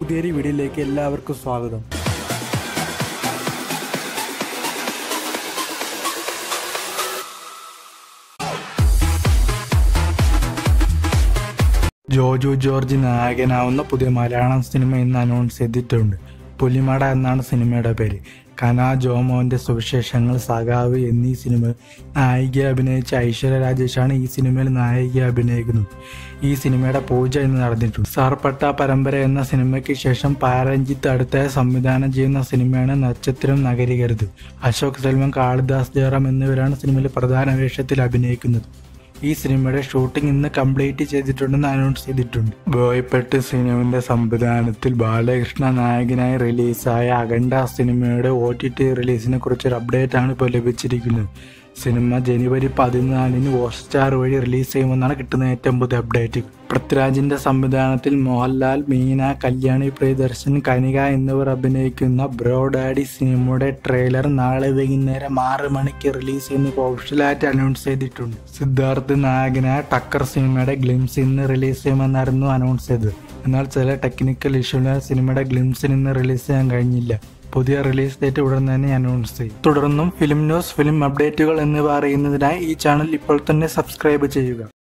പുതിയൊരു വീഡിയോയിലേക്ക് എല്ലാവർക്കും സ്വാഗതം ജോജു ജോർജ് നായകനാവുന്ന പുതിയ മലയാളം സിനിമ ഇന്ന് അനൗൺസ് ചെയ്തിട്ടുണ്ട് പുലിമട എന്നാണ് സിനിമയുടെ പേര് കന ജോമോന്റെ സുവിശേഷങ്ങൾ സഖാവ് എന്നീ സിനിമ നായിക അഭിനയിച്ച ഐശ്വര്യ രാജേഷാണ് ഈ സിനിമയിൽ നായിക അഭിനയിക്കുന്നത് ഈ സിനിമയുടെ പൂജ ഇന്ന് നടന്നിട്ടുണ്ട് സാർപ്പട്ട പരമ്പര എന്ന സിനിമയ്ക്ക് ശേഷം പാരഞ്ജിത്ത് അടുത്തായി സംവിധാനം ചെയ്യുന്ന സിനിമയാണ് നക്ഷത്രം നഗരീകരുത് അശോക് സെൽവൻ കാളിദാസ് ജയറാം എന്നിവരാണ് സിനിമയിൽ പ്രധാന വേഷത്തിൽ അഭിനയിക്കുന്നത് ഈ സിനിമയുടെ ഷൂട്ടിംഗ് ഇന്ന് കംപ്ലീറ്റ് ചെയ്തിട്ടുണ്ടെന്ന് അനൗൺസ് ചെയ്തിട്ടുണ്ട് ബോയ്പ്പെട്ട് സിനിമയുടെ സംവിധാനത്തിൽ ബാലകൃഷ്ണ നായകനായി റിലീസായ അഖണ്ഡ സിനിമയുടെ ഒ ടി ടി റിലീസിനെ കുറിച്ചൊരു അപ്ഡേറ്റ് ആണ് ഇപ്പോൾ ലഭിച്ചിരിക്കുന്നത് സിനിമ ജനുവരി പതിനാലിന് ഹോട്ട്സ്റ്റാർ വഴി റിലീസ് ചെയ്യുമെന്നാണ് കിട്ടുന്ന ഏറ്റവും പുതിയ അപ്ഡേറ്റ് പൃഥ്വിരാജിന്റെ സംവിധാനത്തിൽ മോഹൻലാൽ മീന കല്യാണി പ്രിയദർശൻ കനിക എന്നിവർ അഭിനയിക്കുന്ന ബ്രോ ഡാഡി സിനിമയുടെ ട്രെയിലർ നാളെ വൈകുന്നേരം ആറ് മണിക്ക് റിലീസ് ചെയ്യുന്ന ഒഫീഷ്യലായിട്ട് അനൗൺസ് ചെയ്തിട്ടുണ്ട് സിദ്ധാർത്ഥ് നായകനായ ടക്കർ സിനിമയുടെ ഗ്ലിംസ് ഇന്ന് റിലീസ് ചെയ്യുമെന്നായിരുന്നു അനൗൺസ് ചെയ്തത് എന്നാൽ ചില ടെക്നിക്കൽ ഇഷ്യൂവിനാൽ സിനിമയുടെ ഗ്ലിംസിന് ഇന്ന് റിലീസ് ചെയ്യാൻ കഴിഞ്ഞില്ല പുതിയ റിലീസ് ഡേറ്റ് ഉടൻ തന്നെ അനൗൺസ് ചെയ്യും തുടർന്നും ഫിലിം ന്യൂസ് ഫിലിം അപ്ഡേറ്റുകൾ എന്നിവ അറിയുന്നതിനായി ഈ ചാനൽ ഇപ്പോൾ തന്നെ സബ്സ്ക്രൈബ് ചെയ്യുക